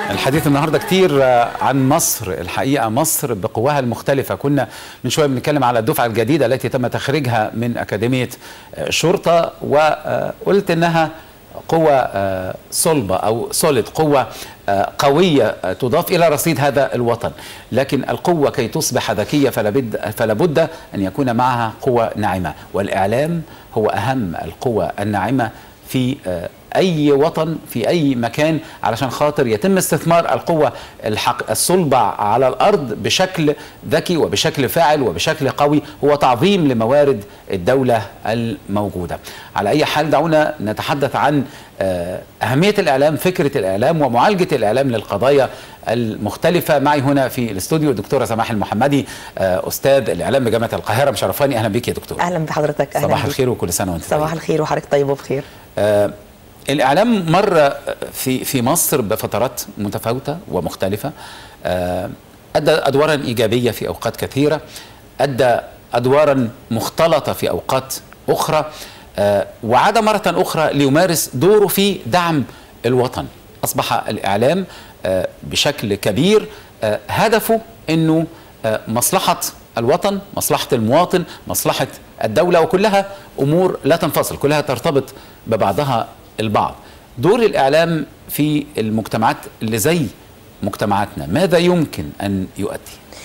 الحديث النهارده كتير عن مصر الحقيقه مصر بقواها المختلفه كنا من شويه بنتكلم على الدفعه الجديده التي تم تخريجها من اكاديميه شرطه وقلت انها قوة صلبة أو سوليد قوة قوية تضاف إلى رصيد هذا الوطن لكن القوة كي تصبح ذكية فلا بد أن يكون معها قوة ناعمة والإعلام هو أهم القوة الناعمة في اي وطن في اي مكان علشان خاطر يتم استثمار القوه الحق الصلبه على الارض بشكل ذكي وبشكل فاعل وبشكل قوي هو تعظيم لموارد الدوله الموجوده. على اي حال دعونا نتحدث عن اهميه الاعلام، فكره الاعلام ومعالجه الاعلام للقضايا المختلفه معي هنا في الاستوديو الدكتوره سماح المحمدي استاذ الاعلام بجامعه القاهره مشرفاني اهلا بك يا دكتور. اهلا بحضرتك اهلا صباح الخير وكل سنه وانت صباح الخير وحضرتك طيب وبخير. آه الاعلام مر في في مصر بفترات متفاوته ومختلفه ادى ادوارا ايجابيه في اوقات كثيره ادى ادوارا مختلطه في اوقات اخرى وعاد مره اخرى ليمارس دوره في دعم الوطن اصبح الاعلام بشكل كبير هدفه انه مصلحه الوطن مصلحه المواطن مصلحه الدوله وكلها امور لا تنفصل كلها ترتبط ببعضها البعض دور الإعلام في المجتمعات اللي زي مجتمعاتنا ماذا يمكن أن يؤدي؟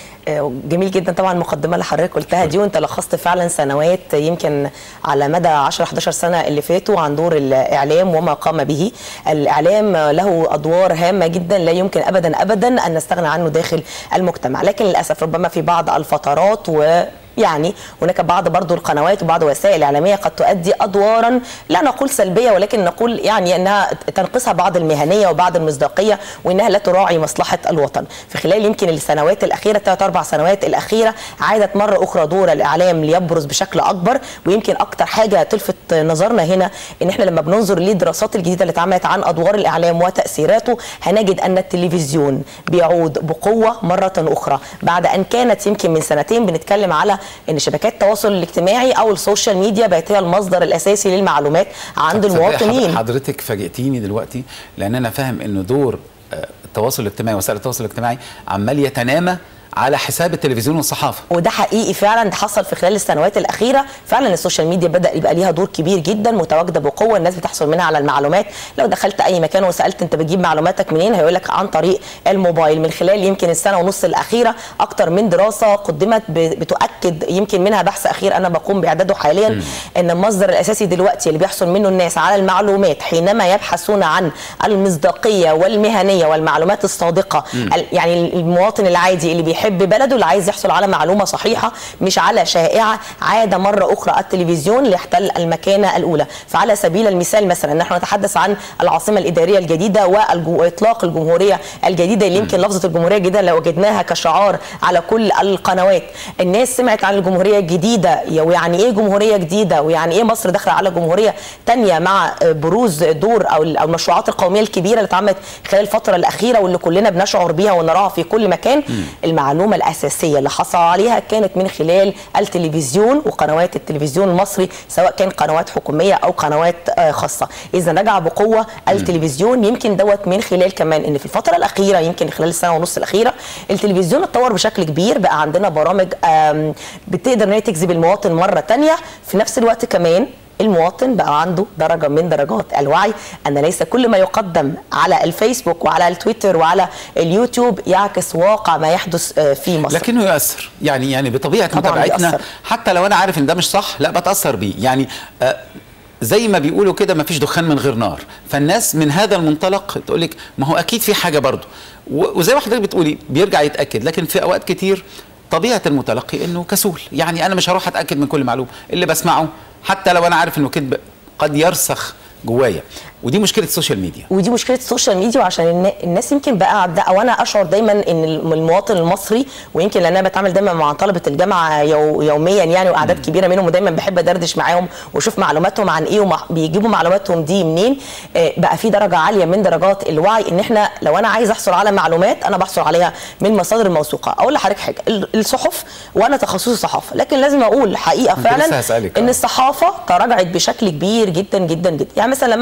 جميل جدا طبعا المقدمه اللي حضرتك قلتها دي وانت لخصت فعلا سنوات يمكن على مدى 10 11 سنه اللي فاتوا عن دور الاعلام وما قام به الاعلام له ادوار هامه جدا لا يمكن ابدا ابدا ان نستغنى عنه داخل المجتمع لكن للاسف ربما في بعض الفترات و يعني هناك بعض برضو القنوات وبعض الوسائل الإعلامية قد تؤدي أدوارا لا نقول سلبية ولكن نقول يعني أنها تنقصها بعض المهنية وبعض المصداقية وأنها لا تراعي مصلحة الوطن في خلال يمكن السنوات الأخيرة ثلاث أربع سنوات الأخيرة عادت مرة أخرى دور الإعلام ليبرز بشكل أكبر ويمكن أكتر حاجة تلفت نظرنا هنا أن احنا لما بننظر للدراسات الجديدة اللي اتعملت عن أدوار الإعلام وتأثيراته هنجد أن التلفزيون بيعود بقوة مرة أخرى بعد أن كانت يمكن من سنتين بنتكلم على ان شبكات التواصل الاجتماعي او السوشيال ميديا بقت هي المصدر الاساسي للمعلومات عند المواطنين حضرتك فاجئتيني دلوقتي لان انا فاهم انه دور التواصل الاجتماعي وسائل التواصل الاجتماعي عمال يتنامى على حساب التلفزيون والصحافه وده حقيقي فعلا ده حصل في خلال السنوات الاخيره فعلا السوشيال ميديا بدا يبقى ليها دور كبير جدا متواجده بقوه الناس بتحصل منها على المعلومات لو دخلت اي مكان وسالت انت بتجيب معلوماتك منين هيقول لك عن طريق الموبايل من خلال يمكن السنه ونص الاخيره اكتر من دراسه قدمت بتؤكد يمكن منها بحث اخير انا بقوم باعداده حاليا م. ان المصدر الاساسي دلوقتي اللي بيحصل منه الناس على المعلومات حينما يبحثون عن المصداقيه والمهنيه والمعلومات الصادقه م. يعني المواطن العادي اللي بيحب بلده اللي عايز يحصل على معلومه صحيحه مش على شائعه عاد مره اخرى التلفزيون ليحتل المكانه الاولى فعلى سبيل المثال مثلا نحن نتحدث عن العاصمه الاداريه الجديده واطلاق الجمهوريه الجديده اللي يمكن لفظه الجمهوريه الجديده لو وجدناها كشعار على كل القنوات الناس سمعت عن الجمهوريه الجديده ويعني ايه جمهوريه جديده ويعني ايه مصر داخله على جمهوريه ثانيه مع بروز دور او المشروعات القوميه الكبيره اللي اتعملت خلال الفتره الاخيره واللي كلنا بنشعر بيها ونراها في كل مكان المعلومه الاساسيه اللي حصل عليها كانت من خلال التلفزيون وقنوات التلفزيون المصري سواء كان قنوات حكوميه او قنوات خاصه اذا رجع بقوه التلفزيون يمكن دوت من خلال كمان ان في الفتره الاخيره يمكن خلال السنه ونص الاخيره التلفزيون اتطور بشكل كبير بقى عندنا برامج بتقدر ان هي تجذب المواطن مره ثانيه في نفس الوقت كمان المواطن بقى عنده درجة من درجات الوعي أن ليس كل ما يقدم على الفيسبوك وعلى التويتر وعلى اليوتيوب يعكس واقع ما يحدث في مصر لكنه يؤثر يعني يعني بطبيعة متابعتنا حتى لو أنا عارف إن ده مش صح لا بتأثر بيه يعني آه زي ما بيقولوا كده ما فيش دخان من غير نار فالناس من هذا المنطلق تقول لك ما هو أكيد في حاجة برضه وزي ما حضرتك بتقولي بيرجع يتأكد لكن في أوقات كتير طبيعة المتلقي إنه كسول يعني أنا مش هروح أتأكد من كل معلومة اللي بسمعه حتى لو انا عارف انه كذب قد يرسخ جوايا ودي مشكله السوشيال ميديا ودي مشكله السوشيال ميديا وعشان الناس يمكن بقى او انا اشعر دايما ان المواطن المصري ويمكن لان انا بتعامل دايما مع طلبه الجامعه يو يوميا يعني واعداد كبيره منهم ودايما بحب ادردش معاهم واشوف معلوماتهم عن ايه وبيجيبوا معلوماتهم دي منين بقى في درجه عاليه من درجات الوعي ان احنا لو انا عايز احصل على معلومات انا بحصل عليها من مصادر موثوقه اقول لحضرتك حاجه الصحف وانا تخصصي صحافه لكن لازم اقول حقيقه فعلا ان الصحافه تراجعت بشكل كبير جدا جدا جدا يعني مثلا لما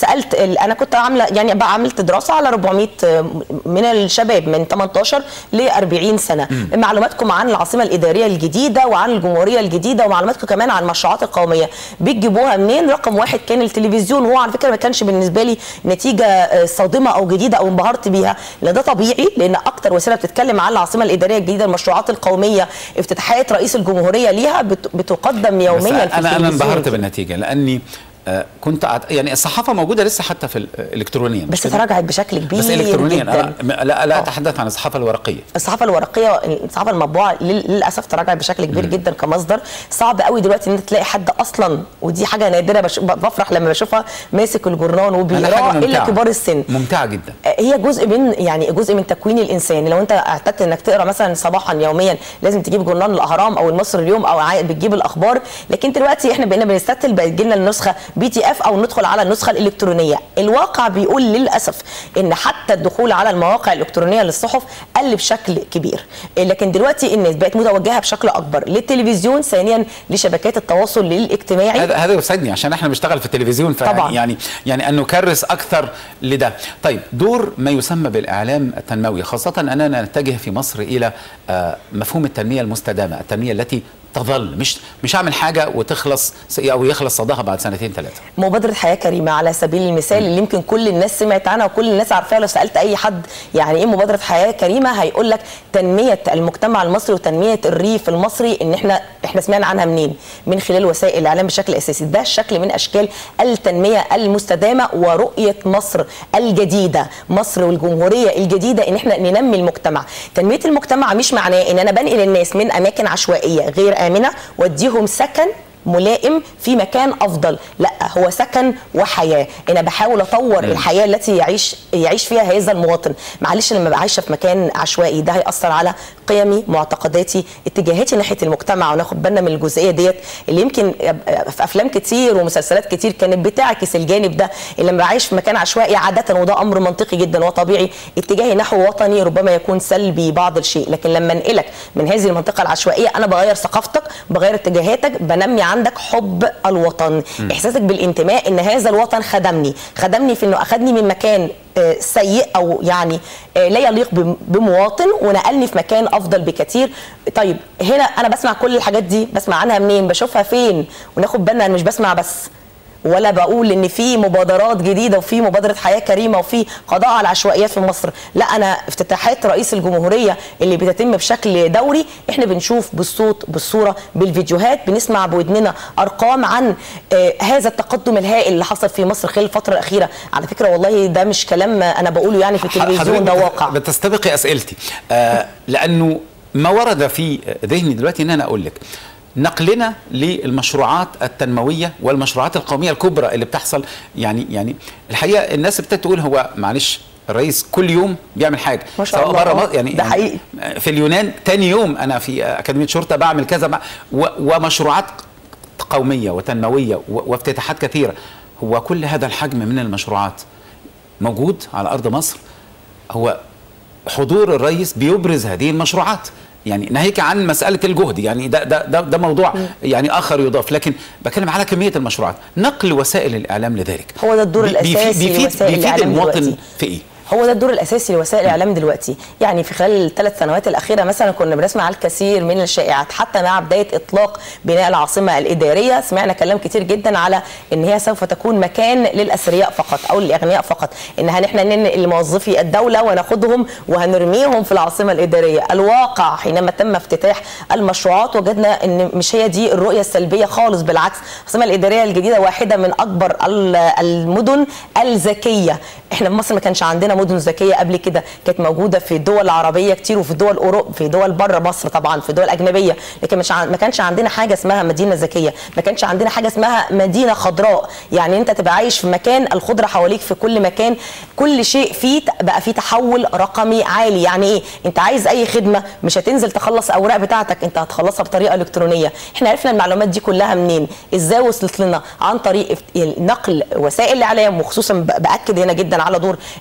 سالت ال- انا كنت عامله يعني بقى عملت دراسه على 400 من الشباب من 18 ل 40 سنه معلوماتكم عن العاصمه الاداريه الجديده وعن الجمهوريه الجديده ومعلوماتكم كمان عن المشروعات القوميه بتجيبوها منين رقم واحد كان التلفزيون وهو على فكره ما كانش بالنسبه لي نتيجه آه، صادمه او جديده او انبهرت بيها لان ده طبيعي لان اكتر وسيله بتتكلم عن العاصمه الاداريه الجديده المشروعات القوميه افتتاحات رئيس الجمهوريه ليها بت- بتقدم بس يوميا في انا انا التلفزيون. انبهرت بالنتيجه لاني آه، كنت أعت... يعني الصحافه موجوده لسه حتى في ال- الالكترونيا مش بس كده؟ تراجعت بشكل كبير بس الكترونيا جدا انا م- لا لا آه. اتحدث عن الصحافه الورقيه الصحافه الورقيه الصحافه المطبوعه لل- للاسف تراجعت بشكل كبير جدا كمصدر صعب قوي دلوقتي ان انت تلاقي حد اصلا ودي حاجه نادره بش... بفرح لما بشوفها ماسك الجورنان أنا حاجة وبيقراه الا ممتعة. كبار السن ممتعه جدا هي جزء من يعني جزء من تكوين الانسان لو انت اعتدت انك تقرا مثلا صباحا يوميا لازم تجيب جورنال الاهرام او المصري اليوم او عاي- بتجيب الاخبار لكن دلوقتي احنا بقينا بنستتل بقت لنا النسخه بي تي اف او ندخل على النسخه الالكترونيه الواقع بيقول للاسف ان حتى الدخول على المواقع الالكترونيه للصحف قل بشكل كبير لكن دلوقتي الناس بقت متوجهه بشكل اكبر للتلفزيون ثانيا لشبكات التواصل الاجتماعي هذا هذا يسعدني عشان احنا بنشتغل في التلفزيون ف طبعاً. يعني يعني ان نكرس اكثر لده طيب دور ما يسمى بالاعلام التنموي خاصه اننا نتجه في مصر الى آه، مفهوم التنميه المستدامه التنميه التي تظل مش مش اعمل حاجه وتخلص او يخلص صداها بعد سنتين ثلاثه مبادرة حياة كريمة على سبيل المثال اللي يمكن كل الناس سمعت عنها وكل الناس عارفاها لو سألت أي حد يعني إيه مبادرة حياة كريمة هيقول لك تنمية المجتمع المصري وتنمية الريف المصري إن إحنا إحنا سمعنا عنها منين؟ من خلال وسائل الإعلام بشكل أساسي ده شكل من أشكال التنمية المستدامة ورؤية مصر الجديدة مصر والجمهورية الجديدة إن إحنا ننمي المجتمع تنمية المجتمع مش معناه إن أنا بنقل الناس من أماكن عشوائية غير آمنة وأديهم سكن ملائم في مكان افضل لا هو سكن وحياه انا بحاول اطور الحياه التي يعيش يعيش فيها هذا المواطن معلش لما ابقى عايشه في مكان عشوائي ده هياثر على قيمي معتقداتي اتجاهاتي ناحيه المجتمع وناخد بالنا من الجزئيه ديت اللي يمكن في افلام كتير ومسلسلات كتير كانت بتعكس الجانب ده اللي لما بعيش في مكان عشوائي عاده وده امر منطقي جدا وطبيعي اتجاهي نحو وطني ربما يكون سلبي بعض الشيء لكن لما انقلك من هذه المنطقه العشوائيه انا بغير ثقافتك بغير اتجاهاتك بنمي عندك حب الوطن م. احساسك بالانتماء ان هذا الوطن خدمني خدمني في انه اخذني من مكان آه، سيء او يعني آه، لا يليق بم- بمواطن ونقلني في مكان افضل بكثير طيب هنا انا بسمع كل الحاجات دي بسمع عنها منين بشوفها فين وناخد بالنا انا مش بسمع بس ولا بقول ان في مبادرات جديده وفي مبادره حياه كريمه وفي قضاء على العشوائيات في مصر لا انا افتتاحات رئيس الجمهوريه اللي بتتم بشكل دوري احنا بنشوف بالصوت بالصوره بالفيديوهات بنسمع بودننا ارقام عن آه هذا التقدم الهائل اللي حصل في مصر خلال الفتره الاخيره على فكره والله ده مش كلام انا بقوله يعني في التلفزيون ده حضرتك واقع بتستبقي اسئلتي آه لانه ما ورد في ذهني دلوقتي ان انا اقول لك نقلنا للمشروعات التنمويه والمشروعات القوميه الكبرى اللي بتحصل يعني يعني الحقيقه الناس ابتدت تقول هو معلش الرئيس كل يوم بيعمل حاجه ما شاء سواء الله. بره مصر- يعني ده يعني حقيقي. في اليونان تاني يوم انا في اكاديميه شرطه بعمل كذا مع- و- ومشروعات قوميه وتنمويه و- وافتتاحات كثيره هو كل هذا الحجم من المشروعات موجود على ارض مصر هو حضور الرئيس بيبرز هذه المشروعات يعني ناهيك عن مساله الجهد يعني ده ده ده, ده موضوع يعني اخر يضاف لكن بتكلم على كميه المشروعات نقل وسائل الاعلام لذلك هو ده الدور بي- بيفيد- الأساسي بيفيد لوسائل بيفيد الإعلام المواطن دلوقتي. في ايه هو ده الدور الاساسي لوسائل الاعلام دلوقتي يعني في خلال الثلاث سنوات الاخيره مثلا كنا بنسمع على الكثير من الشائعات حتى مع بدايه اطلاق بناء العاصمه الاداريه سمعنا كلام كتير جدا على ان هي سوف تكون مكان للاثرياء فقط او للاغنياء فقط انها نحن ننقل موظفي الدوله وناخدهم وهنرميهم في العاصمه الاداريه الواقع حينما تم افتتاح المشروعات وجدنا ان مش هي دي الرؤيه السلبيه خالص بالعكس العاصمه الاداريه الجديده واحده من اكبر ال- المدن الذكيه احنا في مصر ما كانش عندنا مدن ذكيه قبل كده كانت موجوده في دول عربيه كتير وفي دول اوروبا في دول بره مصر طبعا في دول اجنبيه لكن مش عن... ما كانش عندنا حاجه اسمها مدينه ذكيه ما كانش عندنا حاجه اسمها مدينه خضراء يعني انت تبقى عايش في مكان الخضره حواليك في كل مكان كل شيء فيه ت- بقى فيه تحول رقمي عالي يعني ايه انت عايز اي خدمه مش هتنزل تخلص اوراق بتاعتك انت هتخلصها بطريقه الكترونيه احنا عرفنا المعلومات دي كلها منين ازاي وصلت لنا عن طريق افت- نقل وسائل الاعلام وخصوصا ب- باكد هنا جدا على دور التلفزيون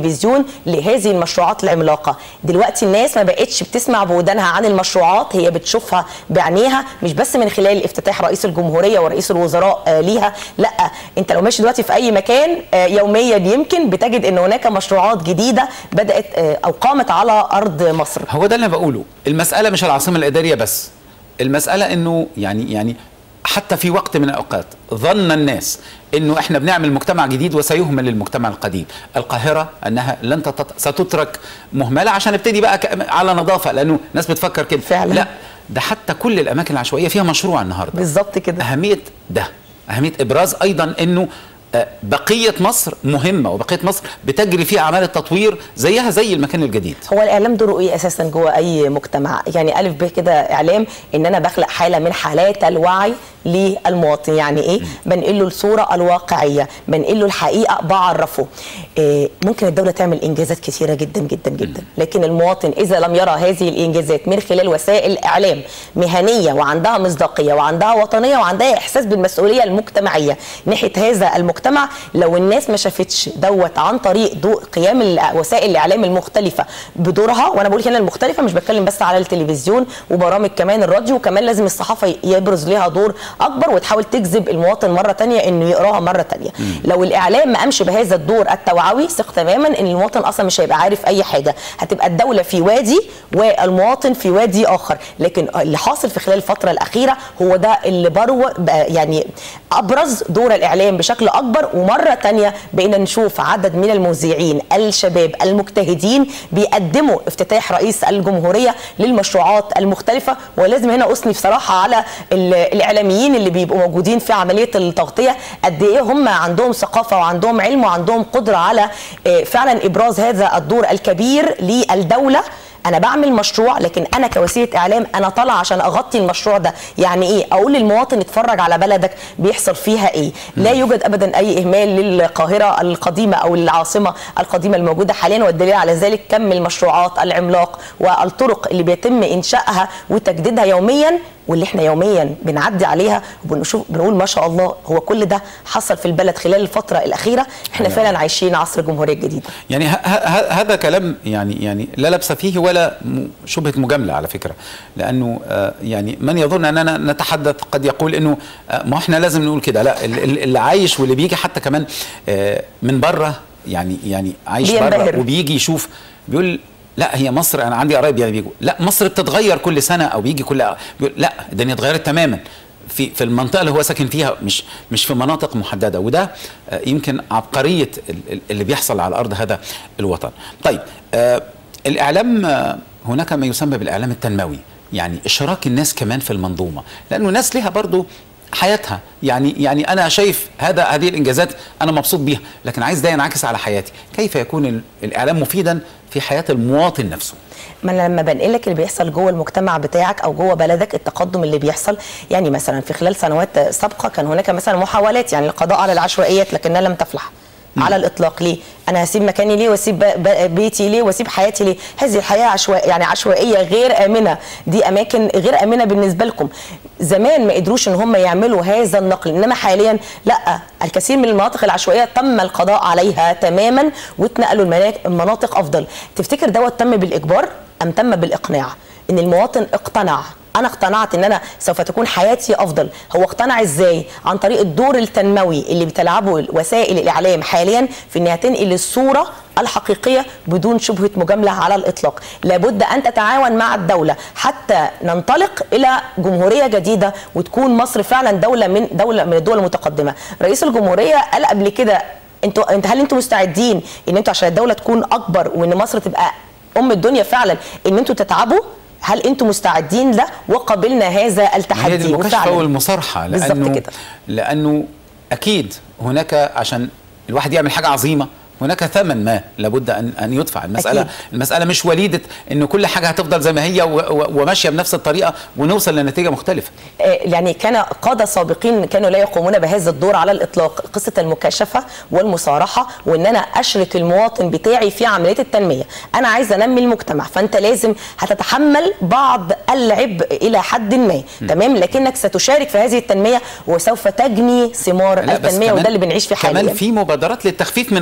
التلفزيون لهذه المشروعات العملاقه دلوقتي الناس ما بقتش بتسمع بودانها عن المشروعات هي بتشوفها بعينيها مش بس من خلال افتتاح رئيس الجمهوريه ورئيس الوزراء آه، ليها لا انت لو ماشي دلوقتي في اي مكان آه، يوميا يمكن بتجد ان هناك مشروعات جديده بدات آه، او قامت على ارض مصر هو ده اللي انا بقوله المساله مش العاصمه الاداريه بس المساله انه يعني يعني حتى في وقت من الاوقات ظن الناس انه احنا بنعمل مجتمع جديد وسيهمل المجتمع القديم القاهره انها لن تتط... ستترك مهمله عشان نبتدي بقى ك... على نظافه لانه الناس بتفكر كده فعلا. لا ده حتى كل الاماكن العشوائيه فيها مشروع النهارده بالظبط كده اهميه ده اهميه ابراز ايضا انه آه، بقيه مصر مهمه وبقيه مصر بتجري فيها اعمال التطوير زيها زي المكان الجديد هو الاعلام دوره ايه اساسا جوه اي مجتمع يعني الف ب كده اعلام ان انا بخلق حاله من حالات الوعي للمواطن يعني ايه بنقل له الصوره الواقعيه بنقل له الحقيقه بعرفه إيه ممكن الدوله تعمل انجازات كثيره جدا جدا جدا لكن المواطن اذا لم يرى هذه الانجازات من خلال وسائل اعلام مهنيه وعندها مصداقيه وعندها وطنيه وعندها احساس بالمسؤوليه المجتمعيه ناحيه هذا المجتمع لو الناس ما شافتش دوت عن طريق ضوء قيام ال- وسائل الاعلام المختلفه بدورها وانا بقول هنا المختلفه مش بتكلم بس على التلفزيون وبرامج كمان الراديو وكمان لازم الصحافه يبرز ليها دور اكبر وتحاول تجذب المواطن مره تانية انه يقراها مره تانية لو الاعلام ما قامش بهذا الدور التوعوي ثق تماما ان المواطن اصلا مش هيبقى عارف اي حاجه هتبقى الدوله في وادي والمواطن في وادي اخر لكن اللي حاصل في خلال الفتره الاخيره هو ده اللي برو بقى يعني ابرز دور الاعلام بشكل اكبر ومره تانية بقينا نشوف عدد من المذيعين الشباب المجتهدين بيقدموا افتتاح رئيس الجمهوريه للمشروعات المختلفه ولازم هنا اثني بصراحه على ال- الاعلاميين اللي بيبقوا موجودين في عمليه التغطيه قد ايه هم عندهم ثقافه وعندهم علم وعندهم قدره على آه، فعلا ابراز هذا الدور الكبير للدوله انا بعمل مشروع لكن انا كوسيله اعلام انا طالعه عشان اغطي المشروع ده يعني ايه اقول للمواطن اتفرج على بلدك بيحصل فيها ايه لا يوجد ابدا اي اهمال للقاهره القديمه او العاصمه القديمه الموجوده حاليا والدليل على ذلك كم المشروعات العملاق والطرق اللي بيتم انشائها وتجديدها يوميا واللي احنا يوميا بنعدي عليها وبنشوف بنقول ما شاء الله هو كل ده حصل في البلد خلال الفتره الاخيره احنا أيوة. فعلا عايشين عصر الجمهوريه الجديده يعني ه- ه- هذا كلام يعني يعني لا لبس فيه ولا م- شبهه مجامله على فكره لانه آه، يعني من يظن اننا نتحدث قد يقول انه آه، ما احنا لازم نقول كده لا ال- ال- اللي عايش واللي بيجي حتى كمان آه، من بره يعني يعني عايش بينبهر. بره وبيجي يشوف بيقول لا هي مصر انا عندي قرايب يعني بيجوا لا مصر بتتغير كل سنه او بيجي كل بيقول لا الدنيا اتغيرت تماما في في المنطقه اللي هو ساكن فيها مش مش في مناطق محدده وده آه، يمكن عبقريه ال- ال- اللي بيحصل على ارض هذا الوطن. طيب آه، الاعلام آه، هناك ما يسمى بالاعلام التنموي يعني اشراك الناس كمان في المنظومه لانه الناس ليها برضو حياتها يعني يعني انا شايف هذا هذه الانجازات انا مبسوط بيها لكن عايز ده ينعكس على حياتي كيف يكون ال- الاعلام مفيدا في حياه المواطن نفسه ما انا لما بنقل لك اللي بيحصل جوه المجتمع بتاعك او جوه بلدك التقدم اللي بيحصل يعني مثلا في خلال سنوات سابقه كان هناك مثلا محاولات يعني القضاء على العشوائيات لكنها لم تفلح على الاطلاق ليه انا هسيب مكاني ليه واسيب ب- ب- بيتي ليه واسيب حياتي ليه هذه الحياه عشوائيه يعني عشوائيه غير امنه دي اماكن غير امنه بالنسبه لكم زمان ما قدروش ان هم يعملوا هذا النقل انما حاليا لا الكثير من المناطق العشوائيه تم القضاء عليها تماما واتنقلوا المنا- المناطق افضل تفتكر دوت تم بالاجبار ام تم بالاقناع ان المواطن اقتنع انا اقتنعت ان انا سوف تكون حياتي افضل هو اقتنع ازاي عن طريق الدور التنموي اللي بتلعبه وسائل الاعلام حاليا في انها تنقل الصوره الحقيقيه بدون شبهه مجامله على الاطلاق لابد ان تتعاون مع الدوله حتى ننطلق الى جمهوريه جديده وتكون مصر فعلا دوله من دوله من الدول المتقدمه رئيس الجمهوريه قال قبل كده انتوا انت هل انتوا مستعدين ان انتوا عشان الدوله تكون اكبر وان مصر تبقى ام الدنيا فعلا ان انتوا تتعبوا هل انتم مستعدين له وقبلنا هذا هي دي التحدي المكاشفه والمصارحه بالظبط لانه كده. لانه اكيد هناك عشان الواحد يعمل حاجه عظيمه هناك ثمن ما لابد ان ان يدفع المساله أكيد. المساله مش وليده ان كل حاجه هتفضل زي ما هي و- و- وماشيه بنفس الطريقه ونوصل لنتيجه مختلفه آه، يعني كان قادة سابقين كانوا لا يقومون بهذا الدور على الإطلاق قصة المكاشفة والمصارحة وإن أنا أشرك المواطن بتاعي في عملية التنمية أنا عايز أنمي المجتمع فأنت لازم هتتحمل بعض العبء إلى حد ما تمام لكنك ستشارك في هذه التنمية وسوف تجني ثمار لا، بس التنمية كمان- وده اللي بنعيش فيه كمان حاليا في مبادرات للتخفيف من اثار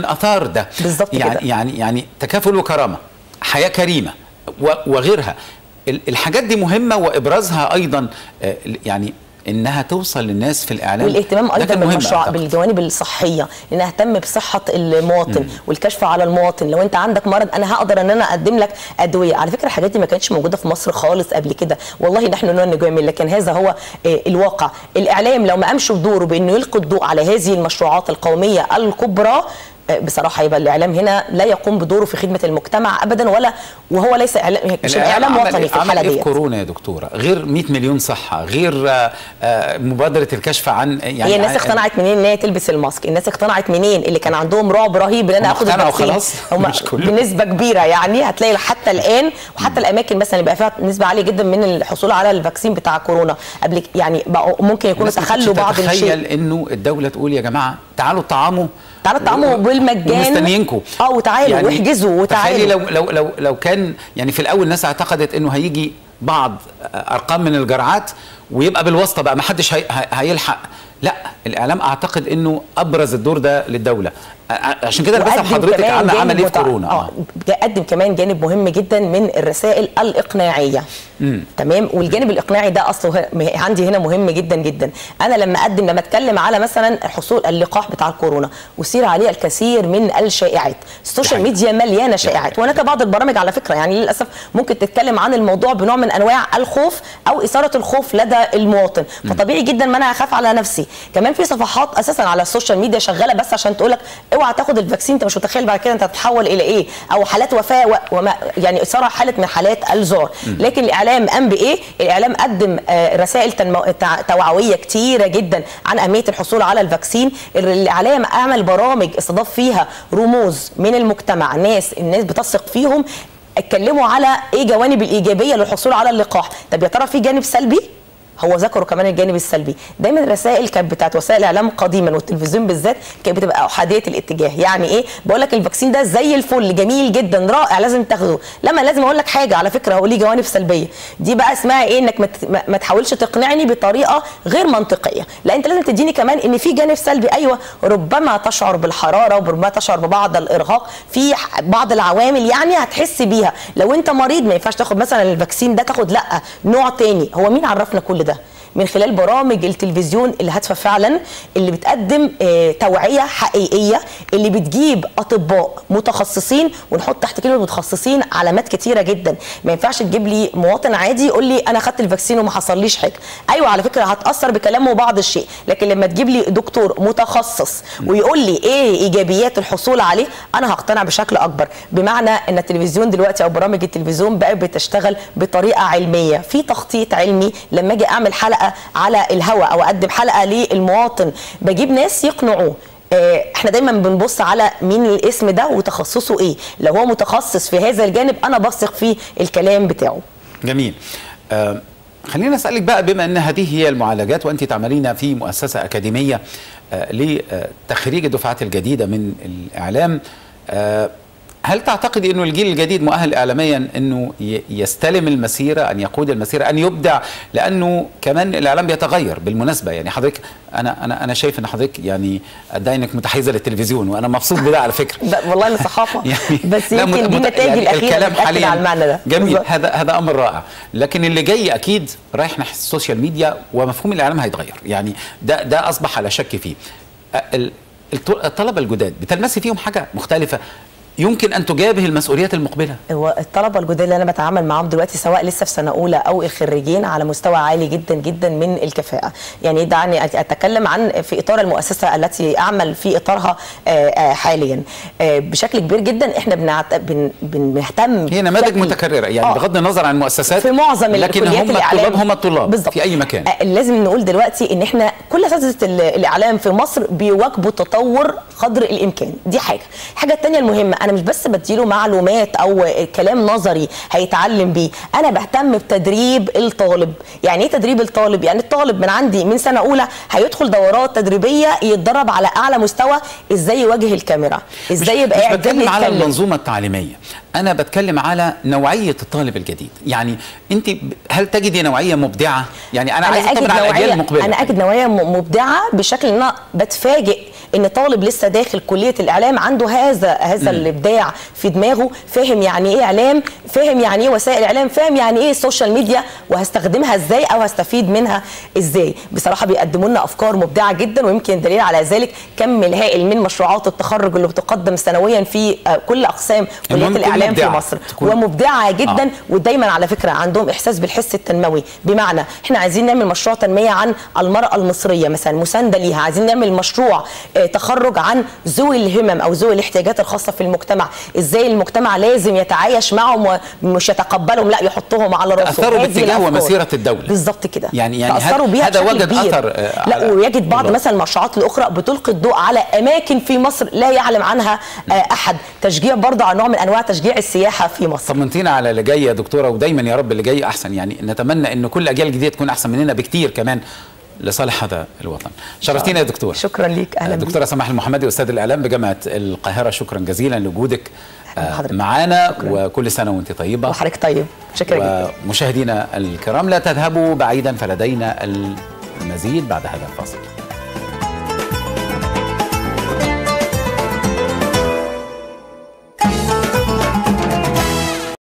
ده بالظبط يعني كده. يعني يعني تكافل وكرامه حياه كريمه و- وغيرها ال- الحاجات دي مهمه وابرازها ايضا آه، يعني انها توصل للناس في الاعلام والاهتمام ده ايضا كان مهم بالمشروع أعتقد. بالجوانب الصحيه ان اهتم بصحه المواطن والكشف على المواطن لو انت عندك مرض انا هقدر ان انا اقدم لك ادويه على فكره الحاجات دي ما كانتش موجوده في مصر خالص قبل كده والله نحن لا نجامل لكن هذا هو آه، الواقع الاعلام لو ما قامش بدوره بانه يلقي الضوء على هذه المشروعات القوميه الكبرى آه، بصراحه يبقى الاعلام هنا لا يقوم بدوره في خدمه المجتمع ابدا ولا وهو ليس اعلام مش اعلام عمل وطني إيه؟ في الحاله عمل ايه في ديت كورونا يا دكتوره غير 100 مليون صحه غير آه، آه، مبادره الكشف عن يعني هي الناس عن- اقتنعت منين ان هي تلبس الماسك الناس اقتنعت منين اللي كان عندهم رعب رهيب ان انا هم اخد اقتنعوا الفاكسين خلاص؟ هم مش كله. بنسبه كبيره يعني هتلاقي حتى الان وحتى الاماكن مثلا اللي بقى فيها نسبه عاليه جدا من الحصول على الفاكسين بتاع كورونا قبل ك- يعني بقوا ممكن يكونوا الناس ما كانتش تخلوا بعض الشيء تتخيل انه الدوله تقول يا جماعه تعالوا طعاموا تعالوا طعموا بالمجان ومستنيينكم اه وتعالوا واحجزوا تخيلي وتعالوا لو لو لو لو كان يعني في الاول الناس اعتقدت انه هيجي بعض ارقام من الجرعات ويبقى بالواسطه بقى ما حدش هي هي- هيلحق لا الاعلام اعتقد انه ابرز الدور ده للدوله ع- عشان كده انا بسال وقدم حضرتك كمان عمل جانب عمل ايه في متع- كورونا اه قدم كمان جانب مهم جدا من الرسائل الاقناعيه تمام والجانب الاقناعي ده اصله ه- م- عندي هنا مهم جدا جدا انا لما اقدم لما اتكلم على مثلا حصول اللقاح بتاع الكورونا ويصير عليه الكثير من الشائعات السوشيال حقيقي. ميديا مليانه شائعات وهناك بعض البرامج على فكره يعني للاسف ممكن تتكلم عن الموضوع بنوع من انواع الخوف او اثاره الخوف لدى المواطن فطبيعي جدا ما انا هخاف على نفسي كمان في صفحات اساسا على السوشيال ميديا شغاله بس عشان تقولك اوعى تاخد الفاكسين انت مش متخيل بعد كده انت هتتحول الى ايه او حالات وفاه و- وما يعني اثاره حاله من حالات الذعر لكن الاعلام قام بايه الاعلام قدم آه، رسائل تنمو... تع- توعويه كتيره جدا عن اهميه الحصول على الفاكسين الاعلام عمل برامج استضاف فيها رموز من المجتمع ناس الناس بتثق فيهم اتكلموا على ايه جوانب الايجابيه للحصول على اللقاح طب يا ترى في جانب سلبي هو ذكروا كمان الجانب السلبي دايما الرسائل كانت بتاعت وسائل الاعلام قديما والتلفزيون بالذات كانت بتبقى احاديه الاتجاه يعني ايه بقول لك الفاكسين ده زي الفل جميل جدا رائع لازم تاخده لما لازم اقول لك حاجه على فكره هو ليه جوانب سلبيه دي بقى اسمها ايه انك ما ت- ما- ما تحاولش تقنعني بطريقه غير منطقيه لا انت لازم تديني كمان ان في جانب سلبي ايوه ربما تشعر بالحراره وربما تشعر ببعض الارهاق في ح- بعض العوامل يعني هتحس بيها لو انت مريض ما ينفعش تاخد مثلا الفاكسين ده تاخد لا نوع تاني هو مين عرفنا كل ده من خلال برامج التلفزيون اللي هادفه فعلا اللي بتقدم آه، توعيه حقيقيه اللي بتجيب اطباء متخصصين ونحط تحت كلمه متخصصين علامات كتيره جدا ما ينفعش تجيب لي مواطن عادي يقول لي انا خدت الفاكسين وما حصليش حاجه ايوه على فكره هتاثر بكلامه بعض الشيء لكن لما تجيب لي دكتور متخصص ويقول لي ايه ايجابيات الحصول عليه انا هقتنع بشكل اكبر بمعنى ان التلفزيون دلوقتي او برامج التلفزيون بقى بتشتغل بطريقه علميه في تخطيط علمي لما اجي اعمل حلقه على الهواء او اقدم حلقه للمواطن بجيب ناس يقنعوه آه، احنا دايما بنبص على مين الاسم ده وتخصصه ايه لو هو متخصص في هذا الجانب انا بثق في الكلام بتاعه جميل آه خلينا اسالك بقى بما ان هذه هي المعالجات وانت تعملين في مؤسسه اكاديميه آه لتخريج الدفعات الجديده من الاعلام آه هل تعتقدي انه الجيل الجديد مؤهل اعلاميا انه ي- يستلم المسيره ان يقود المسيره ان يبدع لانه كمان الاعلام بيتغير بالمناسبه يعني حضرتك انا انا انا شايف ان حضرتك يعني قد انك متحيزه للتلفزيون وانا مبسوط بده على فكره ب- والله انا صحافه بس لا، يمكن مت- دي مت- النتائج يعني الاخيره الكلام بتاكد حاليا على المعنى ده جميل بالظبط. هذا هذا امر رائع لكن اللي جاي اكيد رايح ناحيه السوشيال ميديا ومفهوم الاعلام هيتغير يعني ده ده اصبح على شك فيه أ- ال- الط- الطلبه الجداد بتلمسي فيهم حاجه مختلفه يمكن ان تجابه المسؤوليات المقبله هو الطلبه الجداد اللي انا بتعامل معاهم دلوقتي سواء لسه في سنه اولى او الخريجين على مستوى عالي جدا جدا من الكفاءه يعني دعني اتكلم عن في اطار المؤسسه التي اعمل في اطارها آه، آه، حاليا آه، بشكل كبير جدا احنا بنعت... بن... بنهتم هي نماذج بشكل- متكرره يعني آه. بغض النظر عن المؤسسات في معظم لكن الكليات هم الإعلام. الطلاب هم الطلاب بالظبط. في اي مكان آه، لازم نقول دلوقتي ان احنا كل اساتذه ال- الاعلام في مصر بيواكبوا التطور قدر الامكان دي حاجه الحاجه الثانيه المهمه انا مش بس بديله معلومات او كلام نظري هيتعلم بيه انا بهتم بتدريب الطالب يعني ايه تدريب الطالب يعني الطالب من عندي من سنه اولى هيدخل دورات تدريبيه يتدرب على اعلى مستوى ازاي يواجه الكاميرا ازاي يبقى مش قاعد جنبي بتكلم على يتكلم. المنظومه التعليميه انا بتكلم على نوعيه الطالب الجديد يعني انت ب- هل تجدي نوعيه مبدعه يعني انا, عايز اطمن على الاجيال المقبله انا اجد نوعيه م- مبدعه بشكل ان انا بتفاجئ ان طالب لسه داخل كليه الاعلام عنده هذا هذا الابداع في دماغه فاهم يعني ايه اعلام فاهم يعني ايه وسائل اعلام فاهم يعني ايه السوشيال ميديا وهستخدمها ازاي او هستفيد منها ازاي بصراحه بيقدموا لنا افكار مبدعه جدا ويمكن دليل على ذلك كم الهائل من مشروعات التخرج اللي بتقدم سنويا في آه، كل اقسام كليه المهم تكون الاعلام في مبدعة. مصر تكون- ومبدعه جدا آه. ودايما على فكره عندهم احساس بالحس التنموي بمعنى احنا عايزين نعمل مشروع تنميه عن المراه المصريه مثلا مسانده ليها عايزين نعمل مشروع آه، تخرج عن ذوي الهمم او ذوي الاحتياجات الخاصه في المجتمع ازاي المجتمع لازم يتعايش معهم ومش يتقبلهم لا يحطهم على راسه تأثروا هذه باتجاه الأفكار. ومسيرة الدولة. بالظبط كده يعني- يعني تاثروا هذا- بيها هذا بشكل وجد كبير. أثر، آه، لا على- ويجد بعض والله. مثلا المشروعات الاخرى بتلقي الضوء على اماكن في مصر لا يعلم عنها آه، احد تشجيع برضه على نوع من انواع تشجيع السياحه في مصر طمنتينا على اللي جاي يا دكتوره ودايما يا رب اللي جاي احسن يعني نتمنى ان كل اجيال جديده تكون احسن مننا بكتير كمان لصالح هذا الوطن شرفتينا يا دكتور شكرا ليك اهلا بيك دكتوره سماح المحمدي استاذ الاعلام بجامعه القاهره شكرا جزيلا لوجودك أهلا آه، بحضرتك. معانا وكل سنه وانت طيبه وحضرتك طيب شكرا جدا ومشاهدينا الكرام لا تذهبوا بعيدا فلدينا المزيد بعد هذا الفاصل